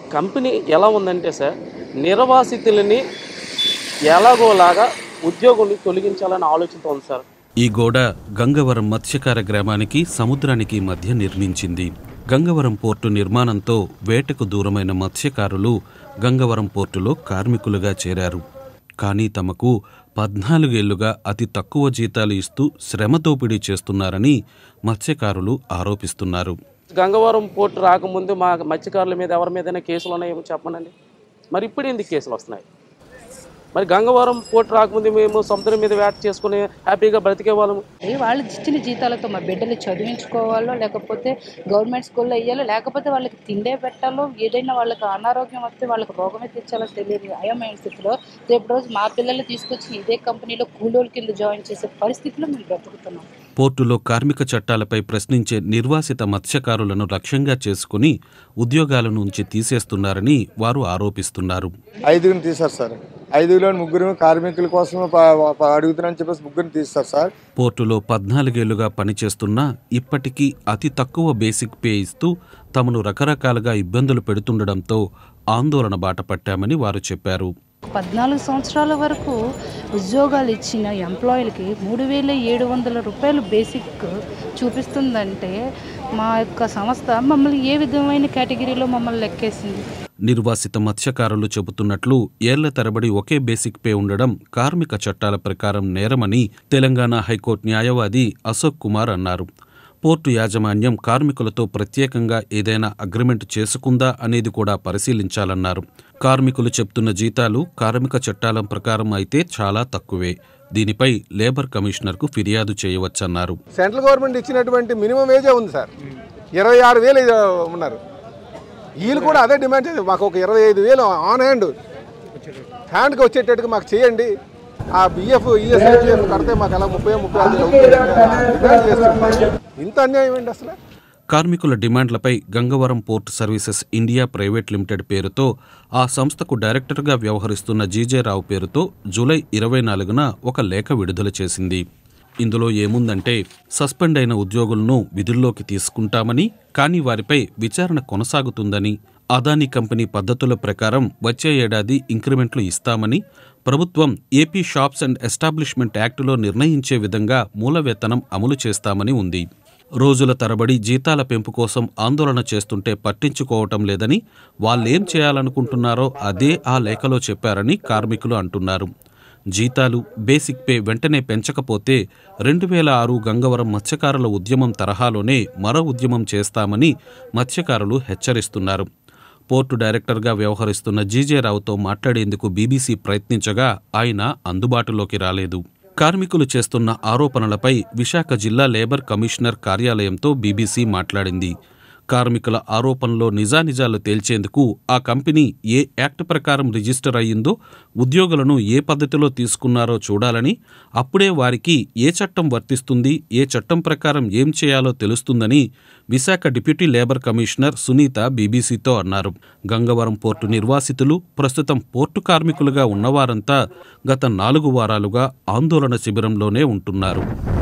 Company ఎలా ఉందంటే sir నిర్వాసితులని ఎలాగోలాగా ఉద్యోగుల్ని తొలగించాలని ఆలోచనతో ఉంది సార్ ఈ గోడ గంగవరం మత్స్యకార గ్రామానికి సముద్రానికి మధ్య నిర్మించింది గంగవరం పోర్టు నిర్మాణంతో వేటకు దూరమైన మత్స్యకారులు గంగవరం పోర్టులో కార్మికులుగా చేరారు కానీ తమకు పద్నాలుగేళ్లుగా అతి తక్కువ జీతాలు ఇస్తూ శ్రమ దోపిడీ చేస్తున్నారని మత్స్యకారులు ఆరోపిస్తున్నారు గంగవరం పోర్టు రాకముందు మా మత్స్యకారుల మీద ఎవరి మీదైనా కేసులు ఉన్నాయేమో చెప్పనండి మరి ఇప్పుడు ఎందుకు కేసులు వస్తున్నాయి మరి గంగవరం పోర్టు రాకముందు మేము సముద్రం మీద వేట చేసుకుని హ్యాపీగా బ్రతికే వాళ్ళము ఏ వాళ్ళు ఇచ్చిన జీతాలతో మా బిడ్డలు చదివించుకోవాలో లేకపోతే గవర్నమెంట్ స్కూల్లో వేయాలో లేకపోతే వాళ్ళకి తిండే పెట్టాలో ఏదైనా వాళ్ళకి అనారోగ్యం వస్తే వాళ్ళకి రోగమే తెచ్చాలో తెలియదు అయోమైన స్థితిలో రేపు రోజు మా పిల్లలు తీసుకొచ్చి ఇదే కంపెనీలో కూలోళ్ళ కింద జాయిన్ చేసే పరిస్థితిలో మేము బ్రతుకుతున్నాం పోర్టులో కార్మిక చట్టాలపై ప్రశ్నించే నిర్వాసిత మత్స్యకారులను లక్ష్యంగా చేసుకుని ఉద్యోగాల నుంచి తీసేస్తున్నారని వారు ఆరోపిస్తున్నారు ఐదుగురిని తీశారు సార్ ఐదుగురిలో ముగ్గురు కార్మికుల కోసం ప- ప- అడుగుతున్నారని చెప్పేసి ముగ్గురిని తీస్తారు సార్ పోర్టులో పద్నాలుగేళ్లుగా పనిచేస్తున్నా ఇప్పటికీ అతి తక్కువ బేసిక్ పే ఇస్తూ తమను రకరకాలుగా ఇబ్బందులు పెడుతుండడంతో ఆందోళన బాట పట్టామని వారు చెప్పారు పద్నాలుగు సంవత్సరాల వరకు ఉద్యోగాలు ఇచ్చిన ఎంప్లాయీలకి మూడు వేల ఏడు వందల రూపాయలు బేసిక్ చూపిస్తుందంటే మా యొక్క సంస్థ మమ్మల్ని ఏ విధమైన కేటగిరీలో మమ్మల్ని లెక్కేసింది నిర్వాసిత మత్స్యకారులు చెబుతున్నట్లు ఏళ్ల తరబడి ఒకే బేసిక్ పే ఉండడం కార్మిక చట్టాల ప్రకారం నేరమని తెలంగాణ హైకోర్టు న్యాయవాది అశోక్ కుమార్ అన్నారు పోర్టు యాజమాన్యం కార్మికులతో ప్రత్యేకంగా ఏదైనా అగ్రిమెంట్ చేసుకుందా అనేది కూడా పరిశీలించాలన్నారు కార్మికులు చెప్తున్న జీతాలు కార్మిక చట్టాల ప్రకారం అయితే చాలా తక్కువే దీనిపై లేబర్ కమిషనర్కు ఫిర్యాదు చేయవచ్చన్నారు సెంట్రల్ గవర్నమెంట్ ఇచ్చినటువంటి మినిమం వేజే ఉంది సార్ ఇరవై ఆరు వేలు ఇది ఉన్నారు వీళ్ళు కూడా అదే డిమాండ్ చేసి మాకు ఒక ఇరవై ఐదు వేలు ఆన్ హ్యాండ్ హ్యాండ్కి వచ్చేటట్టుగా మాకు చేయండి ఆ బిఎఫ్ ఈఎస్ఐఎఫ్ కడితే మాకు అలా ముప్పై ముప్పై ఐదు వేలు అవుతుంది. డిమాండ్ చేస్తున్నాం. ఇంత అన్యాయం ఏంటి అసలు కార్మికుల డిమాండ్లపై Gangavaram port services India private limited పేరుతో ఆ సంస్థకు డైరెక్టర్గా వ్యవహరిస్తున్న జీజే రావు పేరుతో జూలై ఇరవై నాలుగున ఒక లేఖ విడుదల చేసింది ఇందులో ఏముందంటే సస్పెండ్ అయిన ఉద్యోగులను విధుల్లోకి తీసుకుంటామని కానీ వారిపై విచారణ కొనసాగుతుందని అదానీ కంపెనీ పద్ధతుల ప్రకారం వచ్చే ఏడాది ఇంక్రిమెంట్లు ఇస్తామని ప్రభుత్వం ఏపీ షాప్స్ అండ్ ఎస్టాబ్లిష్మెంట్ యాక్టులో నిర్ణయించే విధంగా మూల వేతనం అమలు చేస్తామని ఉంది రోజుల తరబడి జీతాల పెంపు కోసం ఆందోళన చేస్తుంటే పట్టించుకోవటం లేదని వాళ్ళేం చేయాలనుకుంటున్నారో అదే ఆ లేఖలో చెప్పారని కార్మికులు అంటున్నారు జీతాలు బేసిక్ పే వెంటనే పెంచకపోతే రెండు వేల ఆరు గంగవరం మత్స్యకారుల ఉద్యమం తరహాలోనే మరో ఉద్యమం చేస్తామని మత్స్యకారులు హెచ్చరిస్తున్నారు పోర్టు డైరెక్టర్గా వ్యవహరిస్తున్న జీజే రావుతో మాట్లాడేందుకు బీబీసీ ప్రయత్నించగా ఆయన అందుబాటులోకి రాలేదు కార్మికులు చేస్తున్న ఆరోపణలపై విశాఖ జిల్లా లేబర్ కమిషనర్ కార్యాలయంతో బీబీసీ మాట్లాడింది కార్మికుల ఆరోపణలో నిజానిజాలు తేల్చేందుకు ఆ కంపెనీ ఏ యాక్ట్ ప్రకారం రిజిస్టర్ అయ్యిందో ఉద్యోగులను ఏ పద్ధతిలో తీసుకున్నారో చూడాలని అప్పుడే వారికి ఏ చట్టం వర్తిస్తుంది ఏ చట్టం ప్రకారం ఏం చేయాలో తెలుస్తుందని Visakha deputy labour commissioner Sunitha బీబీసీతో అన్నారు గంగవరం పోర్టు నిర్వాసితులు ప్రస్తుతం పోర్టు కార్మికులుగా ఉన్నవారంతా గత నాలుగు వారాలుగా ఆందోళన శిబిరంలోనే ఉంటున్నారు